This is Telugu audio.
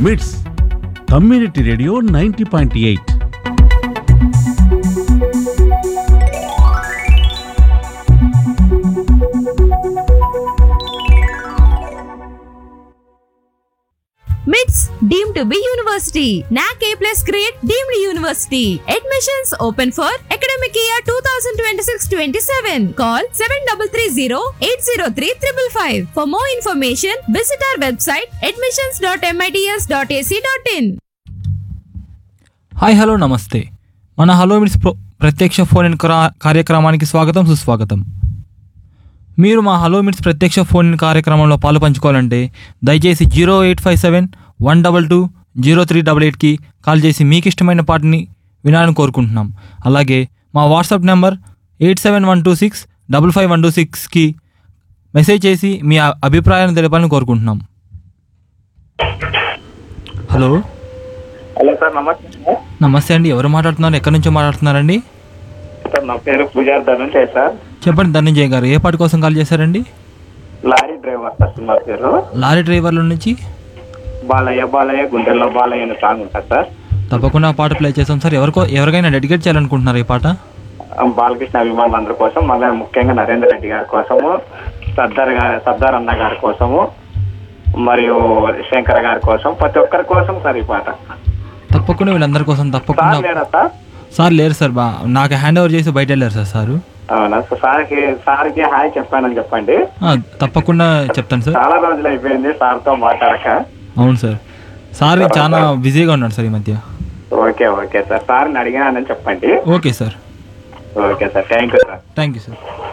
మిట్స్ community radio ninety point eight MITS deem to be university NAAC A plus grade deemed university admissions open for academic year two thousand twenty six twenty seven call seven double three zero eight zero three triple five for more information visit our website admissions dot MITS dot AC dot in hi hello నమస్తే మన హలో మిట్స్ ప్రో ప్రత్యక్ష ఫోన్ ఇన్ కరా- కార్యక్రమానికి స్వాగతం సుస్వాగతం మీరు మా హలో మిట్స్ ప్రత్యక్ష ఫోన్ ఇన్ కార్యక్రమంలో పాలు పంచుకోవాలంటే దయచేసి zero eight five seven one double two zero three double ఎయిట్కి కాల్ చేసి మీకు ఇష్టమైన పాటని వినాలని కోరుకుంటున్నాం అలాగే మా WhatsApp number eight seven one two six double five one two సిక్స్కి మెసేజ్ చేసి మీ అ- అభిప్రాయాన్ని తెలపాలని కోరుకుంటున్నాం హలో హలో సార్ నమస్తే సార్. నమస్తే అండి ఎవరు మాట్లాడుతున్నారు ఎక్కడి నుంచో మాట్లాడుతున్నారండి సార్ నా పేరు పూజారి ధనుంజయ్ సార్ చెప్పండి ధనంజయ్ గారు ఏ పాటి కోసం కాల్ చేశారండి లారీ డ్రైవర్ సార్ నా పేరు లారీ డ్రైవర్ల నుంచి బాలయ్య బాలయ్య గుండెల్లో బాలయ్య అనే సాంగ్ ఉంటుంది సార్ తప్పకుండా ఆ పాట ప్లే చేస్తాం సార్ ఎవరికో ఎవరికైనా డెడికేట్ చేయాలనుకుంటున్నారు ఈ పాట ఆ, బాలకృష్ణ అభిమానులందరి కోసం మళ్ళీ ముఖ్యంగా నరేంద్ర రెడ్డి గారి కోసము సర్దార్ గారి సర్దార్ అన్న గారి కోసము మరియు శంకర్ గారి కోసం ప్రతి ఒక్కరి కోసం సార్ ఈ పాట తప్పకుండా వీళ్ళందరి కోసం సార్ తప్పకుండా లేడా సార్ సార్ లేరు సార్ బా నాకు హ్యాండ్ ఓవర్ చేసి బయట వెళ్ళారు సార్ సారు అవునా సో సార్కి సార్కి హాయ్ చెప్పానని చెప్పండి ఆ, తప్పకుండా చెప్తాను సార్ చాలా రోజులు అయిపోయింది సార్తో మాట్లాడక అవును సార్ సార్ చాలా బిజీగా ఉన్నాడు సార్ ఈ మధ్య ఓకే ఓకే సార్ సార్ని అడిగానని చెప్పండి okay sir okay sir thank you sir thank you sir